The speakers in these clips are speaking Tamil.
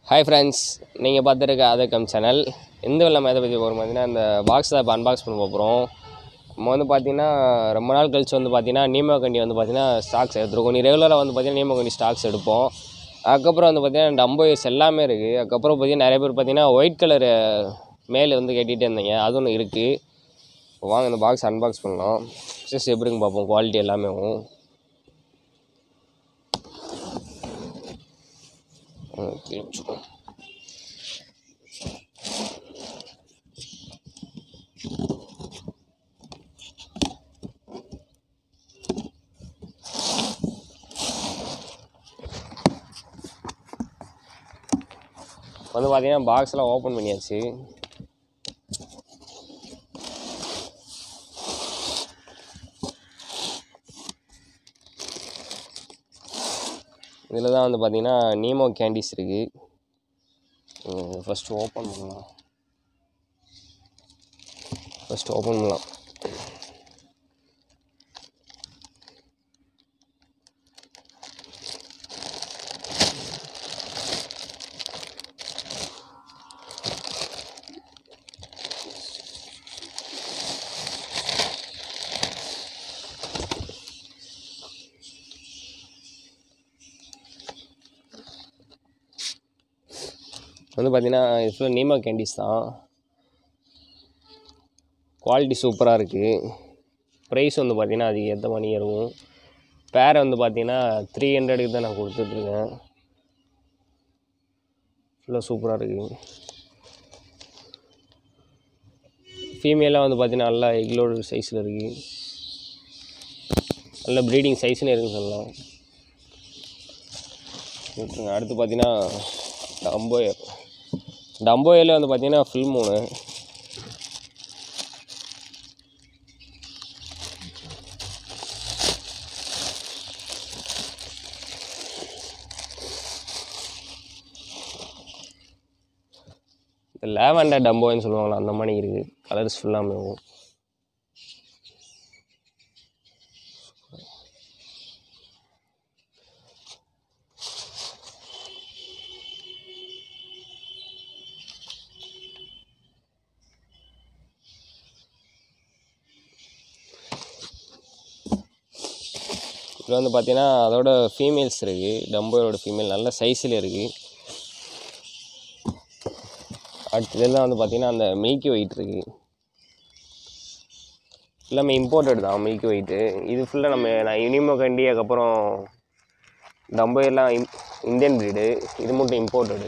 ஹாய் ஃப்ரெண்ட்ஸ் நீங்கள் பார்த்துருக்க அதக்கம் சேனல் இந்த வெள்ள எதை பற்றி போகிறோம் பார்த்தீங்கன்னா இந்த பாக்ஸ் தான் இப்போ அன்பாக்ஸ் பண்ண போகிறோம் நம்ம வந்து பார்த்தீங்கன்னா ரொம்ப நாள் கழிச்சு வந்து பார்த்தீங்கன்னா நீமோ கண்டி வந்து பார்த்தீங்கன்னா ஸ்டாக்ஸ் எடுத்துருக்கோம் நீ ரெகுலராக வந்து பார்த்தீங்கன்னா நீமோ கண்டி ஸ்டாக்ஸ் எடுப்போம் அதுக்கப்புறம் வந்து பார்த்தீங்கன்னா டம்போயஸ் எல்லாமே இருக்குது அதுக்கப்புறம் பார்த்தீங்கன்னா நிறைய பேர் பார்த்தீங்கன்னா ஒயிட் கலர் மேல் வந்து கேட்டுகிட்டே இருந்தீங்க அது ஒன்று இருக்குது இப்போ வாங்க இந்த பாக்ஸ் அன்பாக்ஸ் பண்ணலாம் ஜஸ்ட் எப்படிங்க பார்ப்போம் குவாலிட்டி எல்லாமே கீழே வச்சுக்கோ வந்து பார்த்தீங்கன்னா பாக்ஸ்லாம் ஓப்பன் பண்ணியாச்சு இதில் தான் வந்து பார்த்தீங்கன்னா நீமோ கேண்டீஸ் இருக்குது ஃபஸ்ட்டு ஓப்பன் பண்ணலாம் ஃபஸ்ட்டு ஓப்பன் பண்ணலாம் வந்து பார்த்தீங்கன்னா இது ஃபுல்லாக நீமா கேண்டீஸ் தான் குவாலிட்டி சூப்பராக இருக்குது ப்ரைஸ் வந்து பார்த்தீங்கன்னா அதுக்கு ஏற்ற மாதிரி இருக்கும் பேரை வந்து பார்த்தீங்கன்னா த்ரீ ஹண்ட்ரடுக்கு தான் நான் கொடுத்துட்ருக்கேன் ஃபுல்லாக சூப்பராக இருக்குது ஃபீமேலாக வந்து பார்த்தீங்கன்னா நல்லா எக்லோடு சைஸில் இருக்குது நல்ல ப்ரீடிங் சைஸ்னு இருக்குன்னு சொல்லலாம் விட்டுருங்க. அடுத்து பார்த்தீங்கன்னா டம்போயர் டம்போயில் வந்து பார்த்தீங்கன்னா ஃபுல் மூணு இந்த லேவண்டர் டம்போன்னு சொல்லுவாங்களா அந்த மாதிரி இருக்குது கலர்ஸ் ஃபுல்லாமே இதில் வந்து பார்த்தீங்கன்னா அதோட ஃபீமேல்ஸ் இருக்குது டம்போயோட ஃபீமேல் நல்ல சைஸில் இருக்குது அடுத்து இதெல்லாம் வந்து பார்த்தீங்கன்னா அந்த மில்கி ஒயிட் இருக்குது எல்லாமே இம்போர்ட்டட் தான் மில்கி ஒயிட்டு இது ஃபுல்லாக நம்ம நான் இனிமோ கண்டி அதுக்கப்புறம் டம்போயெல்லாம் இம் இந்தியன் ப்ரீடு இது மட்டும் இம்போர்ட்டடு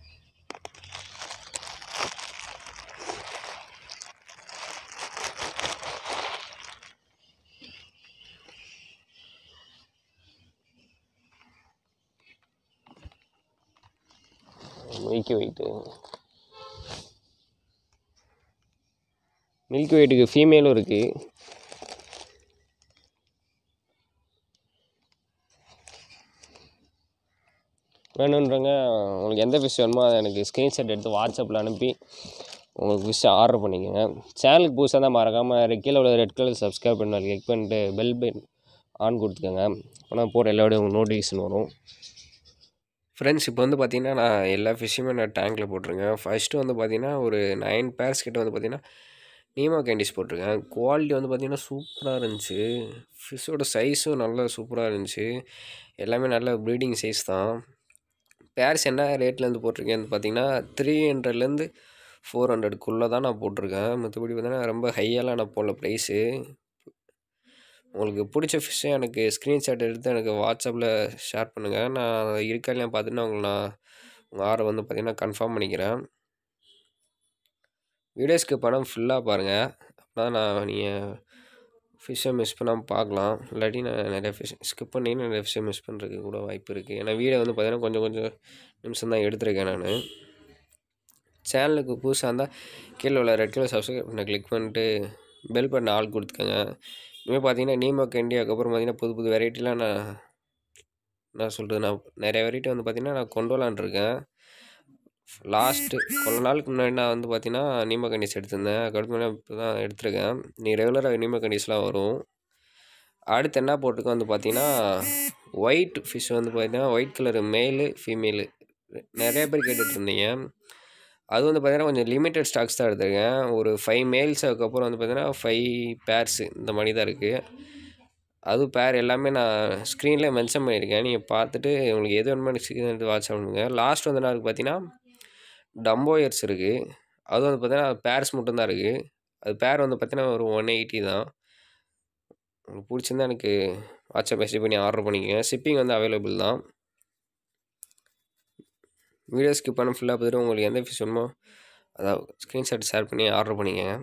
மில்கி ஒயிட்டு மில்கி ஒயிட்டுக்கு ஃபீமேலும் இருக்குது வேணுன்றவங்க உங்களுக்கு எந்த ஃபிஷ் வேணுமோ அதை எனக்கு ஸ்க்ரீன்ஷாட் எடுத்து வாட்ஸ்அப்பில் அனுப்பி உங்களுக்கு ஃபிஷ் ஆர்டர் பண்ணிக்கோங்க சேனலுக்கு புதுசாக தான் மறக்காமல் கீழே உள்ள ரெட் கலர் சப்ஸ்கிரைப் பண்ணி கிளிக் பண்ணிட்டு பெல் பட்டன் ஆன் கொடுத்துக்கோங்க அப்போ போகிற எல்லா உங்களுக்கு நோட்டிஃபிகேஷன் வரும் ஃப்ரெண்ட்ஸ் இப்போ வந்து பார்த்தீங்கன்னா நான் எல்லா ஃபிஷ்ஷுமே நான் டேங்க்கில் போட்டிருக்கேன் ஃபஸ்ட்டு வந்து பார்த்தீங்கன்னா ஒரு நைன் பேர்ஸ் கிட்ட வந்து பார்த்தீங்கன்னா நீமா கேண்டிஸ் போட்டிருக்கேன் குவாலிட்டி வந்து பார்த்தீங்கன்னா சூப்பராக இருந்துச்சு ஃபிஷ்ஷோட சைஸும் நல்லா சூப்பராக இருந்துச்சு எல்லாமே நல்ல ப்ரீடிங் சைஸ் தான் பேர்ஸ் என்ன ரேட்லேருந்து போட்டிருக்கேன்னு பார்த்தீங்கன்னா த்ரீ ஹண்ட்ரட்லேருந்து ஃபோர் ஹண்ட்ரடுக்குள்ளே தான் நான் போட்டிருக்கேன் மற்றபடி பார்த்தீங்கன்னா ரொம்ப ஹையெல்லாம் நான் போடல ப்ரைஸு உங்களுக்கு பிடிச்ச ஃபிஷ்ஷை எனக்கு ஸ்க்ரீன்ஷாட் எடுத்து எனக்கு வாட்ஸ்அப்பில் ஷேர் பண்ணுங்கள் நான் இருக்கா இல்லையா பார்த்துட்டு நான் உங்களை நான் உங்கள் ஆர்டர் வந்து பார்த்தீங்கன்னா கன்ஃபார்ம் பண்ணிக்கிறேன் வீடியோஸ்க்கு படம் ஃபுல்லாக பாருங்கள் அப்போ நான் நீங்கள் ஃபிஷ்ஷை மிஸ் பண்ணாமல் பார்க்கலாம் இல்லாட்டி நான் நிறைய ஃபிஷ் ஸ்கிப் பண்ணிங்கன்னா நிறைய ஃபிஷ்ஷை மிஸ் பண்ணுறதுக்கு கூட வாய்ப்பு இருக்குது ஏன்னா வீடியோ வந்து பார்த்தீங்கன்னா கொஞ்சம் கொஞ்சம் நிமிஷம் தான் எடுத்திருக்கேன் நான் சேனலுக்கு புதுசாக இருந்தால் கீழே உள்ள ரெட் கலர் சப்ஸ்கிரைப் பண்ண கிளிக் பண்ணிட்டு பெல் பட்டன் ஆள் கொடுத்துக்கோங்க இனிமேல் பார்த்தீங்கன்னா நீமோ கேண்டி அதுக்கப்புறம் பார்த்தீங்கன்னா புது புது வெரைட்டிலாம் நான் நான் சொல்கிறது நான் நிறைய வெரைட்டி வந்து பார்த்தீங்கன்னா நான் கொண்டு வரலான்னு இருக்கேன் லாஸ்ட்டு கொஞ்ச நாளுக்கு முன்னாடி நான் வந்து பார்த்தீங்கன்னா நீமோ கண்டிஸ் எடுத்திருந்தேன் அதுக்கடுத்து இப்போ தான் எடுத்திருக்கேன் நீ ரெகுலராக நீமோ கண்டிஸ்லாம் வரும் அடுத்து என்ன போட்டிருக்கோம் வந்து பார்த்தீங்கன்னா ஒயிட் ஃபிஷ் வந்து பார்த்தீங்கன்னா ஒயிட் கலர் மேலு ஃபீமேலு நிறைய பேர் கேட்டுட்டு இருந்தீங்க அது வந்து பார்த்தீங்கன்னா கொஞ்சம் லிமிட்டட் ஸ்டாக்ஸ் தான் எடுத்திருக்கேன் ஒரு ஃபைவ் மேல்ஸ் அதுக்கப்புறம் வந்து பார்த்தீங்கன்னா ஃபைவ் பேர்ஸு இந்த மாதிரி தான் இருக்குது அதுவும் பேர் எல்லாமே நான் ஸ்க்ரீனில் மென்ஷன் பண்ணியிருக்கேன் நீங்கள் பார்த்துட்டு உங்களுக்கு எது வேணுமோ ஸ்க்ரீன் எடுத்து வாட்ச் பண்ணுங்க லாஸ்ட் வந்து என்ன இருக்குது பார்த்தீங்கன்னா டம்போயர்ஸ் இருக்குது அது வந்து பார்த்தீங்கன்னா பேர்ஸ் மட்டும்தான் இருக்குது அது பேர் வந்து பார்த்தீங்கன்னா ஒரு ஒன் எயிட்டி தான் உங்களுக்கு பிடிச்சிருந்தா எனக்கு வாட்ஸ்அப் மெசேஜ் பண்ணி ஆர்டர் பண்ணிக்கோங்க ஷிப்பிங் வந்து அவைலபிள் தான் வீடியோ ஸ்கிப் பண்ண ஃபுல்லாக பார்த்துட்டு உங்களுக்கு எந்த ஃபிஷ் வேணுமோ அதாவது ஸ்க்ரீன்ஷாட் ஷேர் பண்ணி ஆர்டர் பண்ணிக்கோங்க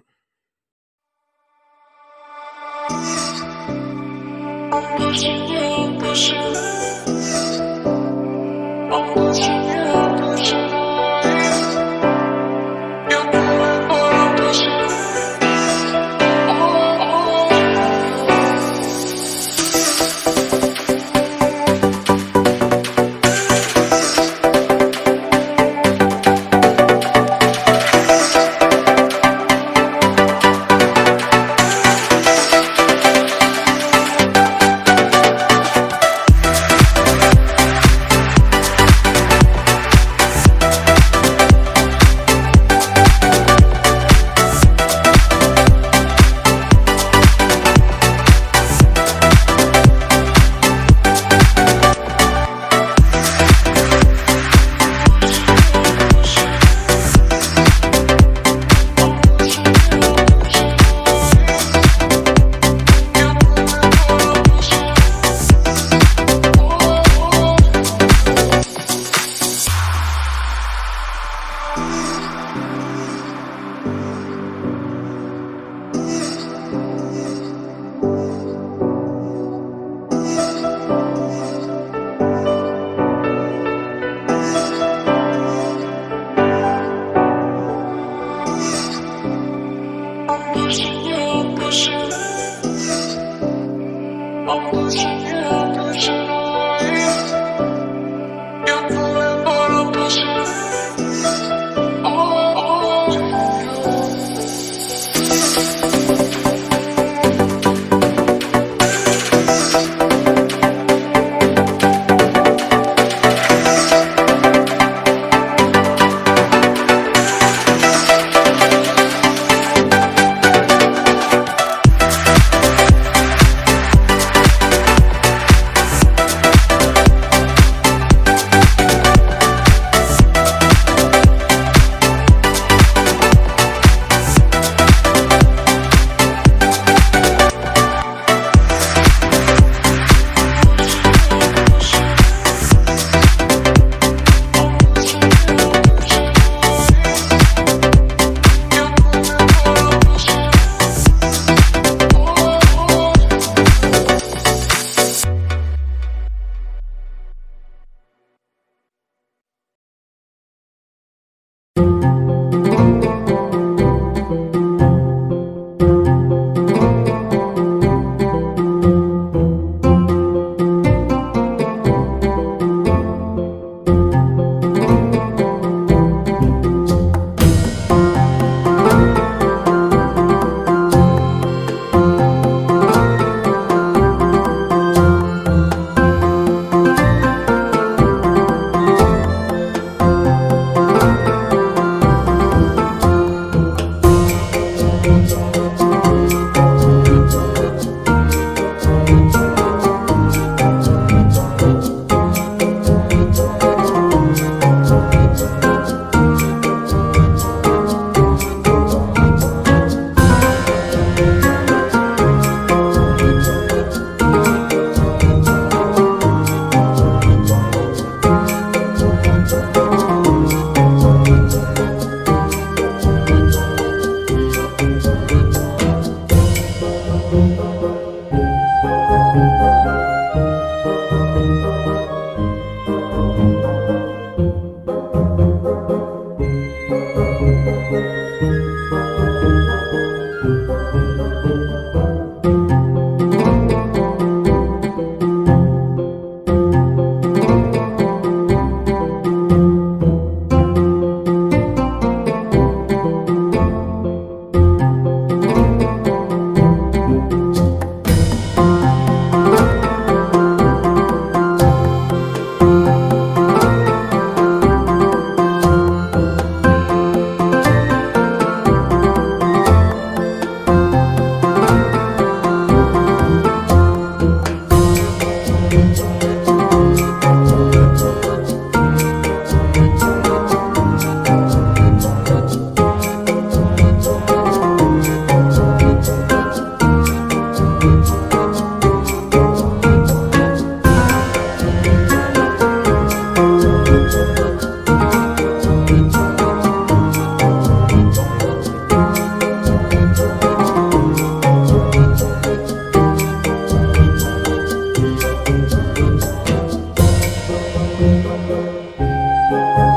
Thank